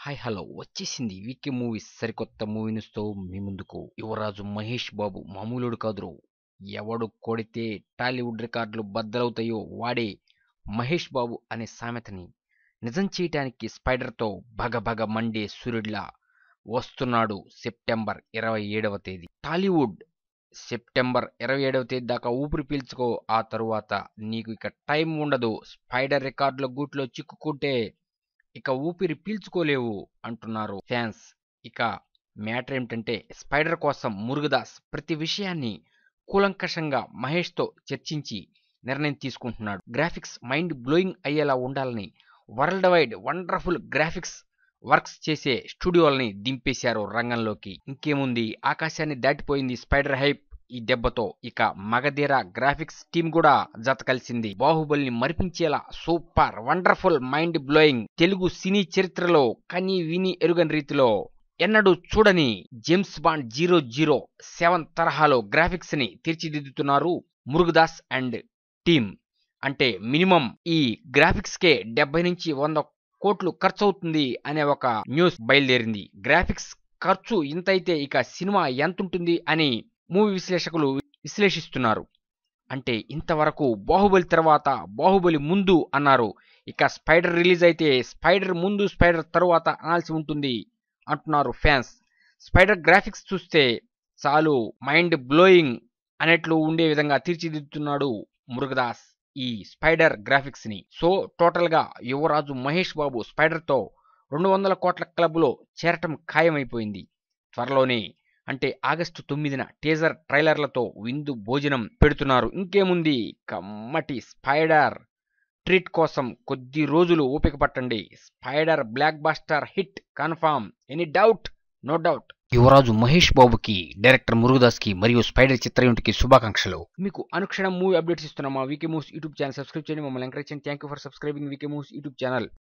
hi hello వచ్చేసింది వీకే movies సరికొత్త movie న్యూస్తో మీ ముందుకు యువరాజు మహేష్ బాబు మామూలుడు కాదురు ఎవడు కొడితే టాలీవుడ్ రికార్డులు బద్దలవుతాయో వాడే మహేష్ బాబు అనే సామెతని నిజం చేయటానికి స్పైడర్తో భగభగ మండే సూర్యుడిలా వస్తున్నాడు సెప్టెంబర్ ఇరవై ఏడవ తేదీ టాలీవుడ్ సెప్టెంబర్ ఇరవై ఏడవ తేదీ దాకా ఊపిరి పీల్చుకో ఆ తరువాత నీకు ఇక టైం ఉండదు స్పైడర్ రికార్డుల గూట్లో చిక్కుకుంటే ఇక ఊపిరి పీల్చుకోలేవు అంటున్నారు ఫ్యాన్స్ ఇక మ్యాటర్ ఏమిటంటే స్పైడర్ కోసం మురుగదాస్ ప్రతి విషయాన్ని కూలంకషంగా మహేష్తో చర్చించి నిర్ణయం తీసుకుంటున్నాడు గ్రాఫిక్స్ మైండ్ బ్లోయింగ్ అయ్యేలా ఉండాలని world wide wonderful graphics works చేసే స్టూడియోలని దింపేశారు రంగంలోకి ఇంకేముంది ఆకాశాన్ని దాటిపోయింది స్పైడర్ హైప్ ఈ దెబ్బతో ఇక మగధీర గ్రాఫిక్స్ టీం కూడా జత కలిసింది బాహుబలిని మరిపించేలా super wonderful mind blowing Telugu సినీ చరిత్రలో కని విని ఎరుగని రీతిలో ఎన్నడూ చూడని James Bond zero zero seven తరహాలో గ్రాఫిక్స్ ని తీర్చిదిద్దుతున్నారు మురుగదాస్ అండ్ టీమ్ అంటే మినిమం ఈ గ్రాఫిక్స్ కే డెబ్బై నుంచి వంద కోట్లు ఖర్చు అవుతుంది అనే ఒక న్యూస్ బయలుదేరింది గ్రాఫిక్స్ ఖర్చు ఇంతైతే ఇక సినిమా ఎంతుంటుంది అని మూవీ విశ్లేషకులు విశ్లేషిస్తున్నారు అంటే ఇంతవరకు బాహుబలి తర్వాత బాహుబలి ముందు అన్నారు ఇక స్పైడర్ రిలీజ్ అయితే స్పైడర్ ముందు స్పైడర్ తరువాత అనాల్సి ఉంటుంది అంటున్నారు ఫ్యాన్స్ స్పైడర్ గ్రాఫిక్స్ చూస్తే చాలు మైండ్ బ్లోయింగ్ అనేట్లు ఉండే విధంగా తీర్చిదిద్దుతున్నాడు మురుగదాస్ ఈ స్పైడర్ గ్రాఫిక్స్ ని సో టోటల్ గా యువరాజు మహేష్ బాబు స్పైడర్ తో రెండు వందల కోట్ల క్లబ్ లో చేరటం ఖాయమైపోయింది త్వరలోనే అంటే ఆగస్టు తొమ్మిదిన టీజర్ ట్రైలర్లతో విందు భోజనం పెడుతున్నారు ఇంకేముంది కమ్మటి స్పైడర్ ట్రీట్ కోసం కొద్ది రోజులు ఓపిక పట్టండి Spyder blockbuster hit confirm any doubt no doubt యువరాజు మహేష్ బాబుకి డైరెక్టర్ మురుగదాస్ కి మరియు స్పైడర్ చిత్ర యూనిట్ కి శుభాకాంక్షలు మీకు అనుక్షణం మూవీ అప్డేట్స్ ఇస్తున్న మా VK moves YouTube channel subscribe చేయండి మమ్మల్ని ఎంకరేజ్ చేయండి thank you for subscribing VK moves YouTube channel